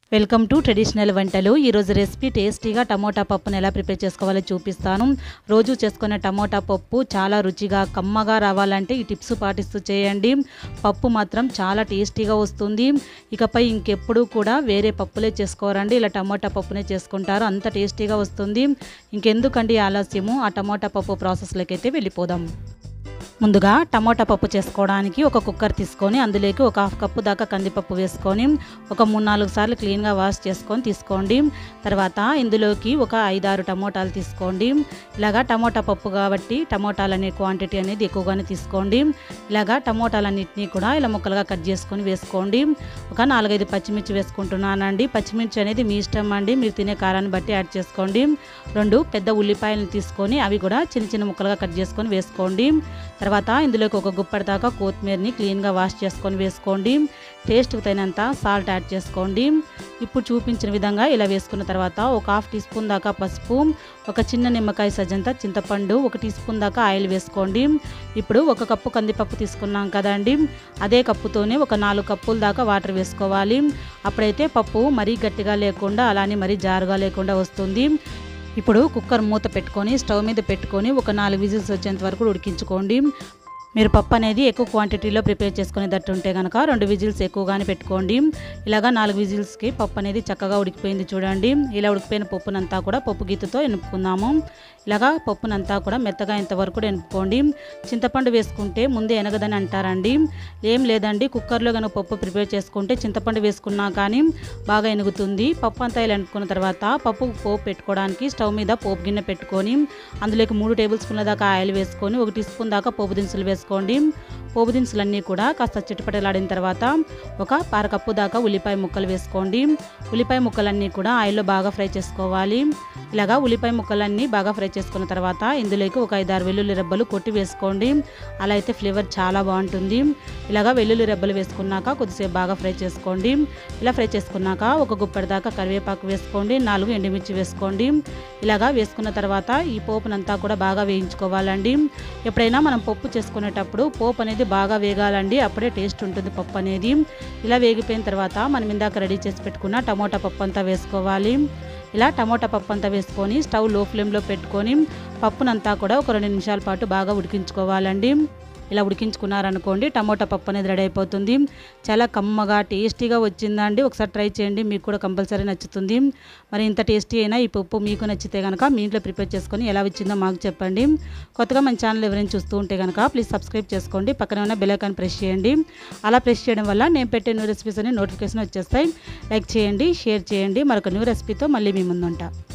welcome to traditional వంటలు ఈరోజు recipe టేస్టీగా టమోటా పప్పును ఎలా ప్రిపేర్ చేసుకోవాలో చూపిస్తాను రోజు చేసుకునే టమోటా పప్పు చాలా రుచిగా కమ్మగా రావాలంటే ఈ టిప్స్ పాటిస్తూ చేయండి పప్పు మాత్రం చాలా టేస్టీగా వస్తుంది ఇకపై ఇంకెప్పుడు కూడా వేరే పప్పులే చేసుకోరండి ఇలా టమోటా పప్పునే చేసుకుంటారు అంత టేస్టీగా వస్తుంది ఇంకెందుకండి ఆలస్యము ఆ టమోటా పప్పు ప్రాసెస్లోకి అయితే వెళ్ళిపోదాం ముందుగా టమోటా పప్పు చేసుకోవడానికి ఒక కుక్కర్ తీసుకొని అందులోకి ఒక హాఫ్ కప్పు దాకా కందిపప్పు వేసుకొని ఒక మూడు నాలుగు సార్లు క్లీన్గా వాష్ చేసుకొని తీసుకోండి తర్వాత ఇందులోకి ఒక ఐదారు టమోటాలు తీసుకోండి ఇలాగా టమోటా పప్పు కాబట్టి టమోటాలు అనే క్వాంటిటీ అనేది ఎక్కువగానే తీసుకోండి ఇలాగా టమోటాలన్నింటినీ కూడా ఇలా ముక్కలుగా కట్ చేసుకొని వేసుకోండి ఒక నాలుగైదు పచ్చిమిర్చి వేసుకుంటున్నానండి పచ్చిమిర్చి అనేది మీ ఇష్టం అండి మీరు తినే కారాన్ని బట్టి యాడ్ చేసుకోండి రెండు పెద్ద ఉల్లిపాయలను తీసుకొని అవి కూడా చిన్న చిన్న ముక్కలుగా కట్ చేసుకొని వేసుకోండి తర్వాత ఇందులోకి ఒక గుప్పటి దాకా కొత్తిమీరని క్లీన్గా వాష్ చేసుకొని వేసుకోండి టేస్ట్కి తగినంత సాల్ట్ యాడ్ చేసుకోండి ఇప్పుడు చూపించిన విధంగా ఇలా వేసుకున్న తర్వాత ఒక హాఫ్ టీ స్పూన్ దాకా పసుపు ఒక చిన్న నిమ్మకాయ సజ్జంతా చింతపండు ఒక టీ స్పూన్ దాకా ఆయిల్ వేసుకోండి ఇప్పుడు ఒక కప్పు కందిపప్పు తీసుకున్నాం కదండి అదే కప్పుతోనే ఒక నాలుగు కప్పుల దాకా వాటర్ వేసుకోవాలి అప్పుడైతే పప్పు మరీ గట్టిగా లేకుండా అలానే మరీ జారుగా లేకుండా వస్తుంది ఇప్పుడు కుక్కర్ మూత పెట్టుకొని స్టవ్ మీద పెట్టుకొని ఒక నాలుగు విజిల్స్ వచ్చేంత వరకు ఉడికించుకోండి మీరు పప్పు అనేది ఎక్కువ క్వాంటిటీలో ప్రిపేర్ చేసుకునేటట్టు ఉంటే కనుక రెండు విజిల్స్ ఎక్కువగానే పెట్టుకోండి ఇలాగా నాలుగు విజిల్స్కి పప్పు అనేది చక్కగా ఉడికిపోయింది చూడండి ఇలా ఉడికిపోయిన పప్పునంతా కూడా పప్పు గీతతో ఎనుపుకుందాము ఇలాగా పప్పునంతా కూడా మెత్తగా ఇంతవరకు ఎనుపుకోండి చింతపండు వేసుకుంటే ముందే ఎనగదని అంటారండి ఏం లేదండి కుక్కర్లో కనుక పప్పు ప్రిపేర్ చేసుకుంటే చింతపండు వేసుకున్నా కానీ బాగా ఎనుగుతుంది పప్పు అంతా ఇలా ఎనుకున్న తర్వాత పప్పు పోపు పెట్టుకోవడానికి స్టవ్ మీద పోపు గిన్నె పెట్టుకొని అందులోకి మూడు టేబుల్ స్పూన్ల దాకా ఆయిల్ వేసుకొని ఒక టీ స్పూన్ దాకా పోపు దినుసులు వేసుకోండి పోపు దినుసులన్నీ కూడా కాస్త చిట్టుపటలాడిన తర్వాత ఒక అరకప్పు దాకా ఉల్లిపాయ ముక్కలు వేసుకోండి ఉల్లిపాయ ముక్కలన్నీ కూడా ఆయిల్లో బాగా ఫ్రై చేసుకోవాలి ఇలాగా ఉల్లిపాయ ముక్కలన్నీ బాగా ఫ్రై చేసుకున్న తర్వాత ఇందులోకి ఒక ఐదారు వెల్లుల్లి రెబ్బలు కొట్టి వేసుకోండి అలా అయితే ఫ్లేవర్ చాలా బాగుంటుంది ఇలాగా వెల్లుల్లి రెబ్బలు వేసుకున్నాక కొద్దిసేపు బాగా ఫ్రై చేసుకోండి ఇలా ఫ్రై చేసుకున్నాక ఒక గుప్పటి దాకా కరివేపాకు వేసుకోండి నాలుగు ఎండుమిర్చి వేసుకోండి ఇలాగా వేసుకున్న తర్వాత ఈ పోపునంతా కూడా బాగా వేయించుకోవాలండి ఎప్పుడైనా మనం పప్పు చేసుకునేటప్పుడు పోపు అనేది బాగా వేగాలండి అప్పుడే టేస్ట్ ఉంటుంది పప్పు అనేది ఇలా వేగిపోయిన తర్వాత మనం ఇందాక రెడీ చేసి పెట్టుకున్న టమోటా పప్పు అంతా వేసుకోవాలి ఇలా టమోటా పప్పు అంతా వేసుకొని స్టవ్ లో ఫ్లేమ్లో పెట్టుకొని పప్పునంతా కూడా ఒక రెండు నిమిషాల పాటు బాగా ఉడికించుకోవాలండి ఇలా ఉడికించుకున్నారనుకోండి టమోటా పప్పు అనేది రెడీ అయిపోతుంది చాలా కమ్మగా టేస్టీగా వచ్చిందండి ఒకసారి ట్రై చేయండి మీకు కూడా కంపల్సరీ నచ్చుతుంది మరి ఇంత టేస్టీ అయినా ఈ పప్పు మీకు నచ్చితే కనుక మీ ఇంట్లో ప్రిపేర్ చేసుకొని ఎలా వచ్చిందో మాకు చెప్పండి కొత్తగా మన ఛానల్ ఎవరైనా చూస్తూ ఉంటే కనుక ప్లీజ్ సబ్స్క్రైబ్ చేసుకోండి పక్కన ఉన్న బెల్ ఐకాన్ ప్రెస్ చేయండి అలా ప్రెస్ చేయడం వల్ల నేను పెట్టే న్యూ రెసిపీస్ అని నోటిఫికేషన్ వచ్చేస్తాయి లైక్ చేయండి షేర్ చేయండి మరొక న్యూ రెసిపీతో మళ్ళీ మీ ముందుంటా